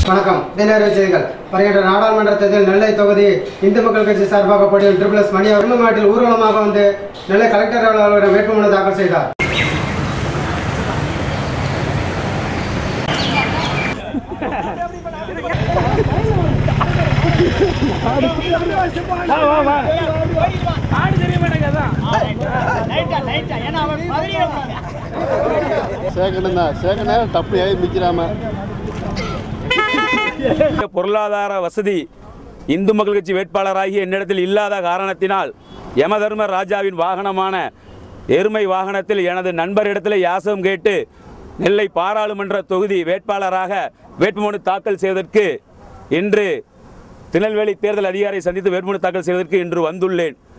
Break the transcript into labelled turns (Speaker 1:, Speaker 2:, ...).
Speaker 1: வணக்கம் தினேர செய்திகள் வருகின்ற நாடாளுமன்ற தேர்தல் நெல்லை தொகுதி இந்து மக்கள் கட்சி சார்பாக போட்டியும் ட்ரிபிள் எஸ் மணி அவர் மாட்டில் ஊர்வலமாக வந்து நெல்லை கலெக்டர் அலுவலரிடம் வேட்புமனு தாக்கல் செய்தார்
Speaker 2: சேகணும் தான் சேகணும் தப்பு ஏறி நிற்கிறாம
Speaker 3: பொருளாதார வசதி இந்து மக்கள் கட்சி வேட்பாளராகிய என்னிடத்தில் இல்லாத காரணத்தினால் யமதர்ம ராஜாவின் வாகனமான எருமை வாகனத்தில் எனது நண்பரிடத்தில் யாசகம் கேட்டு நெல்லை பாராளுமன்ற தொகுதி வேட்பாளராக வேட்புமனு தாக்கல் செய்வதற்கு இன்று திருநெல்வேலி தேர்தல் அதிகாரியை சந்தித்து வேட்புமனு தாக்கல் செய்வதற்கு இன்று வந்துள்ளேன்